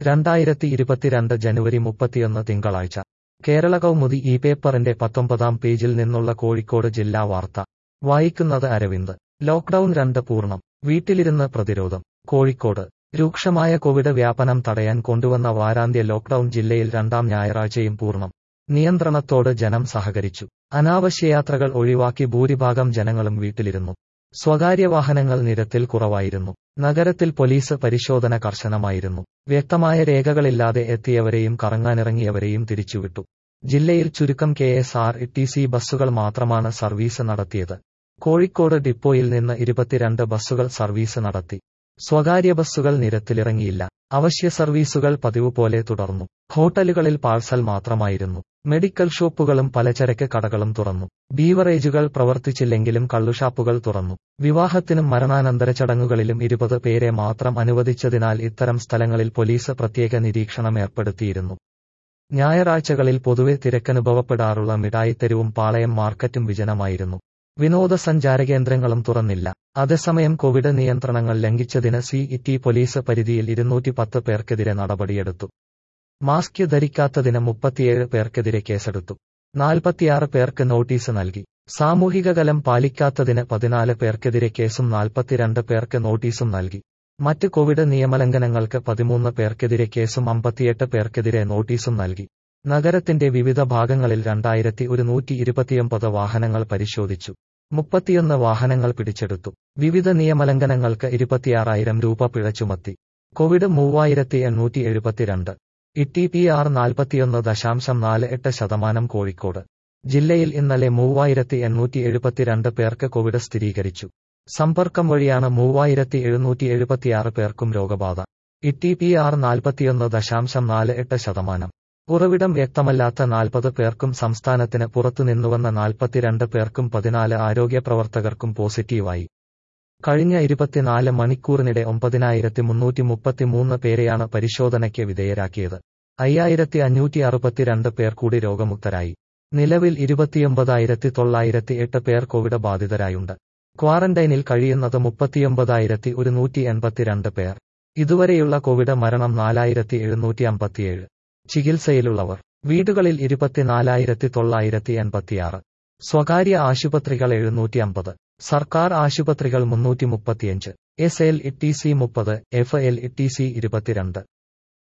രണ്ടായിരത്തി ഇരുപത്തിരണ്ട് ജനുവരി മുപ്പത്തിയൊന്ന് തിങ്കളാഴ്ച കേരള കൗമുദി ഈ പേപ്പറിന്റെ പത്തൊമ്പതാം പേജിൽ നിന്നുള്ള കോഴിക്കോട് ജില്ലാ വാർത്ത വായിക്കുന്നത് അരവിന്ദ് ലോക്ഡൌൺ രണ്ട് പൂർണ്ണം വീട്ടിലിരുന്ന് പ്രതിരോധം കോഴിക്കോട് രൂക്ഷമായ കോവിഡ് വ്യാപനം തടയാൻ കൊണ്ടുവന്ന വാരാന്ത്യ ലോക്ഡൌൺ ജില്ലയിൽ രണ്ടാം ഞായറാഴ്ചയും പൂർണ്ണം നിയന്ത്രണത്തോട് ജനം സഹകരിച്ചു അനാവശ്യയാത്രകൾ ഒഴിവാക്കി ഭൂരിഭാഗം ജനങ്ങളും വീട്ടിലിരുന്നു സ്വകാര്യ വാഹനങ്ങൾ നിരത്തിൽ കുറവായിരുന്നു നഗരത്തിൽ പോലീസ് പരിശോധന കർശനമായിരുന്നു വ്യക്തമായ രേഖകളില്ലാതെ എത്തിയവരെയും കറങ്ങാനിറങ്ങിയവരെയും തിരിച്ചുവിട്ടു ജില്ലയിൽ ചുരുക്കം K S R T C ബസ്സുകൾ മാത്രമാണ് സർവീസ് നടത്തിയത് കോഴിക്കോട് ഡിപ്പോയിൽ നിന്ന് ഇരുപത്തിരണ്ട് ബസ്സുകൾ സർവീസ് നടത്തി സ്വകാര്യ ബസ്സുകൾ നിരത്തിലിറങ്ങിയില്ല അവശ്യ സർവീസുകൾ പതിവ് പോലെ തുടർന്നു ഹോട്ടലുകളിൽ പാഴ്സൽ മാത്രമായിരുന്നു മെഡിക്കൽ ഷോപ്പുകളും പലചരക്ക് കടകളും തുറന്നു ബീവറേജുകൾ പ്രവർത്തിച്ചില്ലെങ്കിലും കള്ളുഷാപ്പുകൾ തുറന്നു വിവാഹത്തിനും മരണാനന്തര ചടങ്ങുകളിലും ഇരുപത് പേരെ മാത്രം അനുവദിച്ചതിനാൽ ഇത്തരം സ്ഥലങ്ങളിൽ പോലീസ് പ്രത്യേക നിരീക്ഷണം ഏർപ്പെടുത്തിയിരുന്നു ഞായറാഴ്ചകളിൽ പൊതുവെ തിരക്കനുഭവപ്പെടാറുള്ള മിഠായിത്തെരുവും പാളയം മാർക്കറ്റും വിജനമായിരുന്നു വിനോദസഞ്ചാര കേന്ദ്രങ്ങളും തുറന്നില്ല അതേസമയം കോവിഡ് നിയന്ത്രണങ്ങൾ ലംഘിച്ചതിന് സി ഇറ്റി പോലീസ് പരിധിയിൽ ഇരുന്നൂറ്റി പത്ത് പേർക്കെതിരെ നടപടിയെടുത്തു മാസ്ക് ധരിക്കാത്തതിന് മുപ്പത്തിയേഴ് പേർക്കെതിരെ കേസെടുത്തു നാൽപ്പത്തിയാറ് പേർക്ക് നോട്ടീസ് നൽകി സാമൂഹികകലം പാലിക്കാത്തതിന് പതിനാല് പേർക്കെതിരെ കേസും നാൽപ്പത്തിരണ്ട് പേർക്ക് നോട്ടീസും നൽകി മറ്റ് കോവിഡ് നിയമലംഘനങ്ങൾക്ക് പതിമൂന്ന് പേർക്കെതിരെ കേസും അമ്പത്തിയെട്ട് പേർക്കെതിരെ നോട്ടീസും നൽകി നഗരത്തിന്റെ വിവിധ ഭാഗങ്ങളിൽ രണ്ടായിരത്തി ഒരുന്നൂറ്റി ഇരുപത്തിയൊമ്പത് വാഹനങ്ങൾ പരിശോധിച്ചു മുപ്പത്തിയൊന്ന് വാഹനങ്ങൾ പിടിച്ചെടുത്തു വിവിധ നിയമലംഘനങ്ങൾക്ക് ഇരുപത്തിയാറായിരം രൂപ പിഴ ചുമത്തി കോവിഡ് മൂവായിരത്തി എണ്ണൂറ്റി എഴുപത്തിരണ്ട് ഇട്ടി പി ആർ നാൽപ്പത്തിയൊന്ന് ദശാംശം നാല് എട്ട് ശതമാനം കോഴിക്കോട് ജില്ലയിൽ ഇന്നലെ മൂവായിരത്തി എണ്ണൂറ്റി എഴുപത്തിരണ്ട് പേർക്ക് കോവിഡ് സ്ഥിരീകരിച്ചു സമ്പർക്കം വഴിയാണ് മൂവായിരത്തി എഴുന്നൂറ്റി എഴുപത്തിയാറ് പേർക്കും രോഗബാധ ഇട്ടി പി ആർ നാൽപ്പത്തിയൊന്ന് ദശാംശം നാല് എട്ട് ശതമാനം ഉറവിടം വ്യക്തമല്ലാത്ത നാൽപ്പത് പേർക്കും സംസ്ഥാനത്തിന് പുറത്തുനിന്നുവന്ന നാൽപ്പത്തിരണ്ട് പേർക്കും പതിനാല് ആരോഗ്യ പ്രവർത്തകർക്കും പോസിറ്റീവായി കഴിഞ്ഞ ഇരുപത്തിനാല് മണിക്കൂറിനിടെ ഒമ്പതിനായിരത്തി മുന്നൂറ്റി മുപ്പത്തിമൂന്ന് പേരെയാണ് പരിശോധനയ്ക്ക് വിധേയരാക്കിയത് അയ്യായിരത്തി അഞ്ഞൂറ്റി അറുപത്തിരണ്ട് പേർ കൂടി രോഗമുക്തരായി നിലവിൽ ഇരുപത്തിയൊമ്പതായിരത്തി തൊള്ളായിരത്തി എട്ട് പേർ കോവിഡ് ബാധിതരായുണ്ട് ക്വാറന്റൈനിൽ കഴിയുന്നത് മുപ്പത്തിയൊമ്പതായിരത്തി ഒരുന്നൂറ്റി എൺപത്തിരണ്ട് പേർ ഇതുവരെയുള്ള കോവിഡ് മരണം നാലായിരത്തി എഴുന്നൂറ്റി അമ്പത്തിയേഴ് ചികിത്സയിലുള്ളവർ വീടുകളിൽ ഇരുപത്തിനാലായിരത്തി തൊള്ളായിരത്തി എൺപത്തിയാറ് സ്വകാര്യ ആശുപത്രികൾ എഴുന്നൂറ്റി അമ്പത് സർക്കാർ ആശുപത്രികൾ മുന്നൂറ്റി മുപ്പത്തിയഞ്ച് S L E T C മുപ്പത് F L E T C ഇരുപത്തിരണ്ട്